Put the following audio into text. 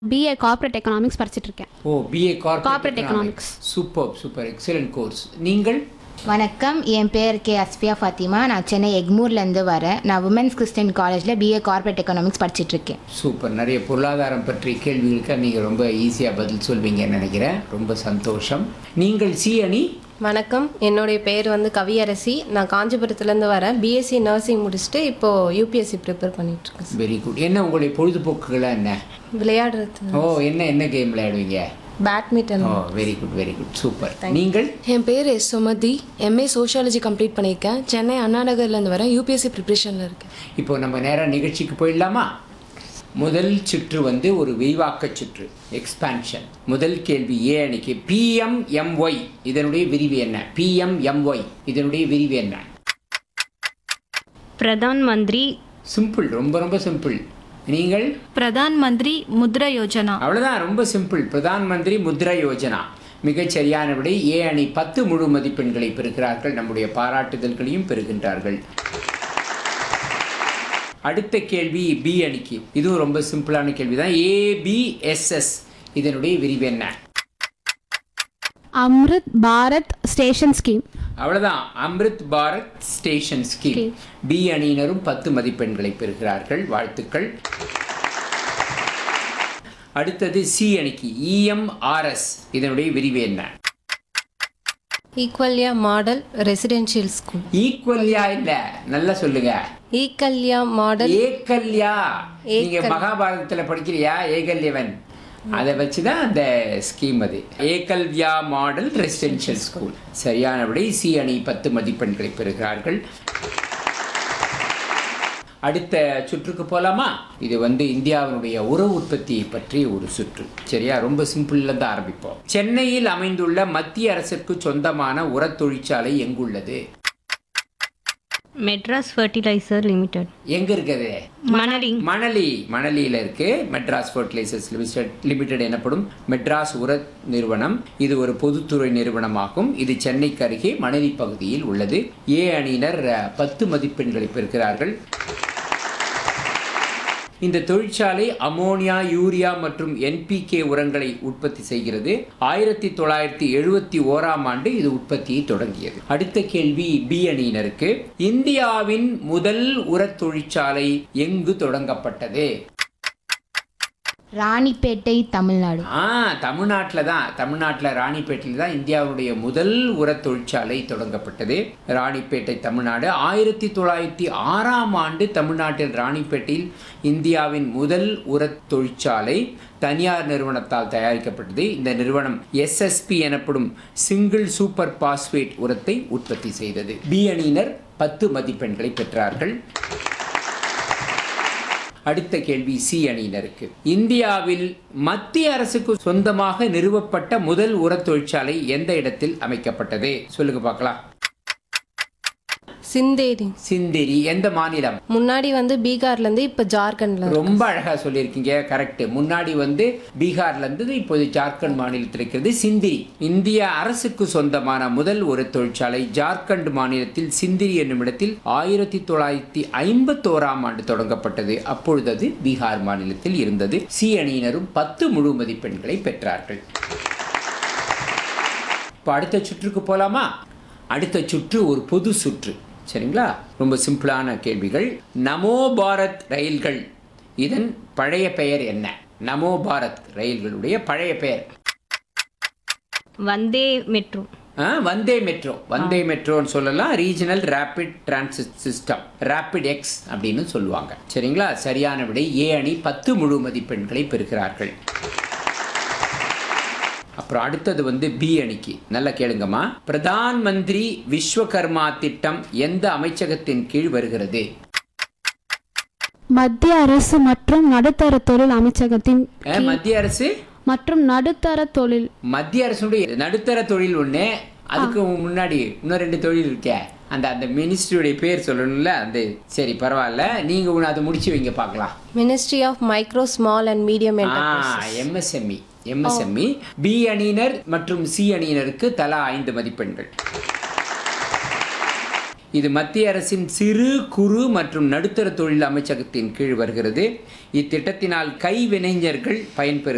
BA corporate economics படிச்சிட்டு இருக்கேன் ஓ BA Corporate corporate Economics. Super super excellent course நீங்கள் வணக்கம் என் பேர் கே அஸ்பியா ஃபாத்திமா நான் சென்னை எக்மூர்லேருந்து வரேன் நான் உமன்ஸ் கிறிஸ்டியன் காலேஜில் பிஏ கார்ப்பரேட் எக்கனாமிக்ஸ் படிச்சிட்டு இருக்கேன் சூப்பர் நிறைய பொருளாதாரம் பற்றி கேள்விகளுக்கு நீங்கள் ரொம்ப ஈஸியாக பதில் சொல்வீங்கன்னு நினைக்கிறேன் ரொம்ப சந்தோஷம் நீங்கள் சி அணி வணக்கம் என்னுடைய பேர் வந்து கவியரசி நான் காஞ்சிபுரத்துலேருந்து வரேன் பிஎஸ்சி நர்சிங் முடிச்சுட்டு இப்போது யூபிஎஸ்சி ப்ரிப்பேர் பண்ணிகிட்ருக்கேன் சார் வெரி குட் என்ன உங்களுடைய பொழுதுபோக்குகளாக என்ன விளையாடுறது ஓ என்ன என்ன கேம் விளையாடுவீங்க பேட்மிண்டன் ஓ very good very good super நீங்கள் என் பேர் S Sumathi MA sociology complete பண்ணியிருக்கேன் சென்னை அண்ணா நகர்லேருந்து வரேன் யூபிஎஸ்சி ப்ரிப்ரேஷனில் இருக்கேன் இப்போ நம்ம நேராக நிகழ்ச்சிக்கு போயிடலாமா முதல் சுற்று வந்து ஒரு விரிவாக்க சுற்று எக்ஸ்பான்ஷன் முதல் கேள்வி ஏ அணிக்கு பிஎம்எம்ஒய் இதனுடைய விரிவு என்ன பிஎம்எம்ஒய் இதனுடைய விரிவு என்ன பிரதான் மந்திரி சிம்பிள் ரொம்ப ரொம்ப சிம்பிள் நீங்கள் பிரதான் மந்திரி முத்ரா யோஜனா அவ்வளோதான் ரொம்ப சிம்பிள் பிரதான் மந்திரி முத்ரா யோஜனா மிகச் சரியான விடை ஏ அணி பத்து முழு மதிப்பெண்களை பெறுகிறார்கள் நம்முடைய பாராட்டுதல்களையும் பெறுகின்றார்கள் அடுத்த கேள்வி பி அணிக்கு இதுவும் ரொம்ப சிம்பிளான கேள்வி தான் ஏபிஎஸ்எஸ் இதனுடைய விரிவு என்ன அம்ருத் பாரத் ஸ்டேஷன் ஸ்கீம் அவ்வளவுதான் Amrit Bharat station scheme B அணியினரும் பத்து மதிப்பெண்களை பெறுகிறார்கள் வாழ்த்துக்கள் அடுத்தது சி அணிக்கு இஎம்ஆர்எஸ் இதனுடைய விரிவு என்ன Eklavya model residential school Eklavya இல்ல நல்லா சொல்லுங்க ஈக்கல்யா மாடல் ஏகல்யா நீங்க மகாபாரதத்துல படிக்கிறியா ஏகல்யவன் அதை வச்சுதான் அந்த ஸ்கீம் அது ஏகல்வியா மாடல் ரெசிடென்ஷியல் ஸ்கூல் சரியான விடை சி அணி பத்து மதிப்பெண்களை பெறுகிறார்கள் அடுத்த சுற்றுக்கு போலாமா இது வந்து இந்தியாவினுடைய உர உற்பத்தியை பற்றிய ஒரு சுற்று சரியா ரொம்ப சிம்பிள்ல தான் ஆரம்பிப்போம் சென்னையில் அமைந்துள்ள மத்திய அரசிற்கு சொந்தமான உரத் தொழிற்சாலை எங்குள்ளது மெட்ராஸ் ஃபர்டிலைசர் லிமிடெட் எங்க இருக்குது மணலி மணலி மணலியில இருக்கு மெட்ராஸ் ஃபர்டிலைசர்ஸ் லிமிடெட் லிமிடெட் எனப்படும் மெட்ராஸ் உர நிறுவனம் இது ஒரு பொதுத்துறை நிறுவனமாகும் இது சென்னைக்கு அருகே மணலி பகுதியில் உள்ளது ஏ அணியினர் அஹ், பத்து மதிப்பெண்களை பெறுகிறார்கள் இந்த தொழிற்சாலை அமோனியா யூரியா மற்றும் என்பிகே உரங்களை உற்பத்தி செய்கிறது ஆயிரத்தி தொள்ளாயிரத்தி எழுபத்தி ஓராம் ஆண்டு இது உற்பத்தியை தொடங்கியது அடுத்த கேள்வி பி அணியினருக்கு இந்தியாவின் முதல் உரத் தொழிற்சாலை எங்கு தொடங்கப்பட்டது ராணிப்பேட்டை தமிழ்நாடு ஆ தமிழ்நாட்டில் தான் தமிழ்நாட்டில் ராணிப்பேட்டையில் தான் இந்தியாவுடைய முதல் உரத் தொழிற்சாலை தொடங்கப்பட்டது ராணிப்பேட்டை தமிழ்நாடு ஆயிரத்தி தொள்ளாயிரத்தி ஆறாம் ஆண்டு தமிழ்நாட்டில் ராணிப்பேட்டையில் இந்தியாவின் முதல் உரத் தொழிற்சாலை தனியார் நிறுவனத்தால் தயாரிக்கப்பட்டது இந்த நிறுவனம் எஸ்எஸ்பி எனப்படும் சிங்கிள் சூப்பர் பாஸ்பேட் உரத்தை உற்பத்தி செய்தது பி அணியினர் பத்து மதிப்பெண்களை பெற்றார்கள் அடுத்த கேள்வி சி அணியினருக்கு இந்தியாவில் மத்திய அரசுக்கு சொந்தமாக நிறுவப்பட்ட முதல் உரத் தொழிற்சாலை எந்த இடத்தில் அமைக்கப்பட்டது சொல்லுங்க பார்க்கலாம் சிந்தேரி சிந்திரி எந்த மாநிலம் முன்னாடி வந்து பீகார்லேருந்து இப்போ ஜார்க்கண்டில் ரொம்ப அழகா சொல்லியிருக்கீங்க கரெக்ட் முன்னாடி வந்து பீகார்ல இருந்தது இப்போது ஜார்க்கண்ட் மாநிலத்தில் இருக்கிறது சிந்திரி இந்திய அரசுக்கு சொந்தமான முதல் ஒரு தொழிற்சாலை ஜார்க்கண்ட் மாநிலத்தில் சிந்திரி என்னும் இடத்தில் ஆயிரத்தி தொள்ளாயிரத்தி ஐம்பத்தோராம் ஆண்டு தொடங்கப்பட்டது அப்பொழுது அது பீகார் மாநிலத்தில் இருந்தது சி அணியினரும் பத்து முழு மதிப்பெண்களை பெற்றார்கள் இப்போ அடுத்த சுற்றுக்கு போலாமா அடுத்த சுற்று ஒரு பொது சுற்று சரிங்களா ரொம்ப சிம்பிளான கேள்விகள் நமோ பாரத் ரயில்கள் இதன் பழைய பெயர் என்ன நமோ பாரத் ரயில்களுடைய பழைய பெயர் வந்தே மெட்ரோ ஆ, வந்தே மெட்ரோ வந்தே மெட்ரோன்னு சொல்லலாம் regional rapid transit system rapid X அப்படின்னு சொல்லுவாங்க சரிங்களா சரியான விடை ஏ அணி பத்து முழு மதிப்பெண்களை பெறுகிறார்கள் அப்புறம் அடுத்தது வந்து பி அணிக்கு நல்லா கேளுங்கம்மா பிரதான் மந்திரி விஸ்வகர்மா திட்டம் எந்த அமைச்சகத்தின் கீழ் வருகிறது மத்திய அரசு மற்றும் நடுத்தர தொழில் அமைச்சகத்தின் ஆ, மத்திய அரசு மற்றும் நடுத்தர தொழில் மத்திய அரசுடைய நடுத்தர தொழில் ஒன்று அதுக்கு முன்னாடி இன்னும் ரெண்டு தொழில் இருக்கே அந்த அந்த மினிஸ்ட்ரியுடைய பேர் சொல்லணும்ல அந்த சரி பரவாயில்ல நீங்க ஒன்று அதை முடிச்சு வைங்க பார்க்கலாம் ministry of micro small and medium enterprises MSME MSME B அணியினர் மற்றும் சி அணியினருக்கு தலா ஐந்து மதிப்பெண்கள் இது மத்திய அரசின் சிறு குறு மற்றும் நடுத்தர தொழில் அமைச்சகத்தின் கீழ் வருகிறது இத்திட்டத்தினால் கைவினைஞர்கள் பயன்பெறு